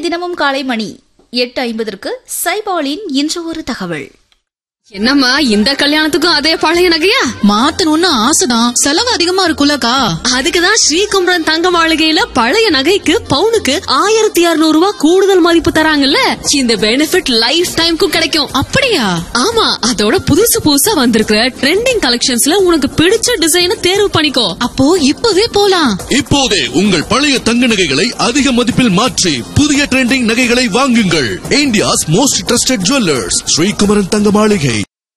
தினமும் காலை மணி எட்டு ஐம்பதற்கு சைபாலின் இன்று ஒரு தகவல் என்னம்மா இந்த கல்யாணத்துக்கும் அதே பழைய நகையா மாத்தணும்னு ஆசைதான் செலவு அதிகமா இருக்கும்லக்கா அதுக்குதான் ஸ்ரீகுமரன் தங்க மாளிகையில பழைய நகைக்கு பவுனுக்கு ஆயிரத்தி இருநூறு ரூபாய் கூடுதல் மதிப்பு தராங்கல்ல இந்த பெனிஃபிட் லைஃப் டைம்க்கும் கிடைக்கும் அப்படியா ஆமா அதோட புதுசு புதுசா வந்திருக்கிற ட்ரெண்டிங் கலெக்ஷன்ஸ்ல உனக்கு பிடிச்ச டிசைனை தேர்வு பண்ணிக்கோ அப்போ இப்பவே போலாம் இப்போதே உங்கள் பழைய தங்க நகைகளை அதிக மதிப்பில் மாற்றி புதிய ட்ரெண்டிங் நகைகளை வாங்குங்கள் India's most trusted jewellers Srikumaran Thanga Maligai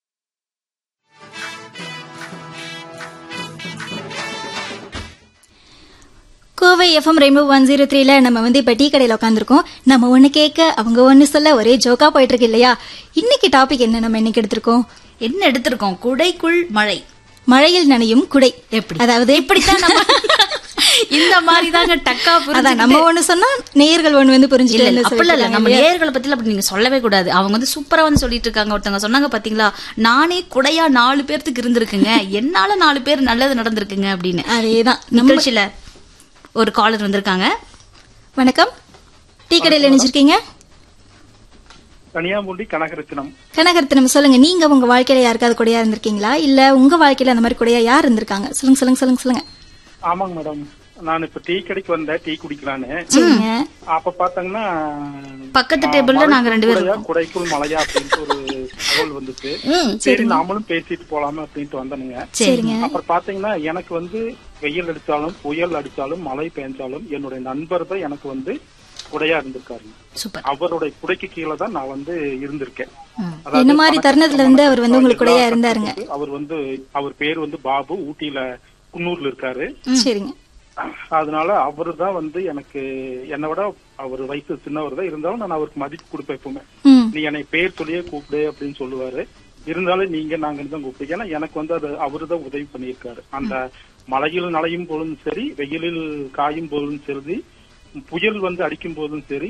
Kovai FM Rainbow one zero த்ரீல நம்ம வந்து இப்போ டீ கடையில் உட்காந்துருக்கோம் நம்ம ஒன்று கேட்க அவங்க ஒன்று சொல்ல ஒரே ஜோக்கா போயிட்டு இருக்கு இல்லையா இன்னைக்கு டாபிக் என்ன நம்ம இன்னைக்கு எடுத்திருக்கோம் என்ன எடுத்திருக்கோம் குடைக்குள் மழை மழையில் நனையும் குடை எப்படி அதாவது இப்படித்தான் நம்ம இந்த மாதிரி தாங்க டக்கா அதான் நம்ம ஒண்ணு சொன்னா நேயர்கள் ஒண்ணு வந்து இல்ல புரிஞ்சுட்டு இல்ல வந்து அப்படி இல்ல நம்ம சொல்லிட்டு நேயர்களை பத்தி அப்படி நீங்க சொல்லவே கூடாது அவங்க வந்து சூப்பரா வந்து சொல்லிட்டு இருக்காங்க ஒருத்தவங்க சொன்னாங்க பாத்தீங்களா நானே குடையா நாலு பேர்த்துக்கு இருந்திருக்குங்க என்னால நாலு பேர் நல்லது நடந்திருக்குங்க அப்படின்னு அதேதான் நம்ம நிகழ்ச்சியில ஒரு காலர் வந்திருக்காங்க வணக்கம் டீ கடையில் நினைச்சிருக்கீங்க கனியாமுண்டி கனகரத்தினம் கனகரத்தினம் சொல்லுங்க நீங்க உங்க வாழ்க்கையில யாருக்காவது கூடயா இருந்திருக்கீங்களா இல்ல உங்க வாழ்க்கையில அந்த மாதிரி கூடயா யார் இருந்திருக்காங்க சொல்லுங்க சொல்லுங்க சொல்லுங்க சொல்லுங்க ஆமாங்க மேடம் நான் இப்ப டீ கடைக்கு வந்தேன் டீ குடிக்கலான்னு சரிங்க அப்ப பாத்தீங்கன்னா பக்கத்து ஆ, டேபிள்ல மழை நாங்க ரெண்டு பேரும் குடையா, இருக்கோம். குடைக்குள் மழையா அப்படின்ட்டு ஒரு தகவல் வந்துச்சு ம், சரி நாமளும் பேசிட்டு போலாமே அப்படின்ட்டு வந்தனுங்க சரிங்க அப்புறம் பாத்தீங்கன்னா எனக்கு வந்து வெயில் அடிச்சாலும் புயல் அடிச்சாலும் மழை பெஞ்சாலும் என்னுடைய நண்பர் தான் எனக்கு வந்து குடையா இருந்திருக்காருங்க சூப்பர் அவருடைய குடைக்கு கீழே தான் நான் வந்து இருந்திருக்கேன் என்ன மாதிரி தருணத்துல வந்து அவர் வந்து உங்களுக்கு கூடயா இருந்தாருங்க அவர் வந்து அவர் பேர் வந்து பாபு ஊட்டியில குன்னூர்ல இருக்காரு சரிங்க அதனால அவரு தான் வந்து எனக்கு என்னை விட அவர் வயசு சின்னவர் தான் இருந்தாலும் நான் அவருக்கு மதிப்பு கொடுப்பேன் எப்பவுமே ம் நீ என்னை பேர் சொல்லியே கூப்பிடு அப்படின்னு சொல்லுவாரு இருந்தாலும் நீங்க நாங்க தான் கூப்பிடு ஏன்னா எனக்கு வந்து அது அவரு தான் உதவி பண்ணியிருக்காரு அந்த மழையில் நனையும் போதும் சரி வெயிலில் காயும் போதும் சரி புயல் வந்து அடிக்கும் போதும் சரி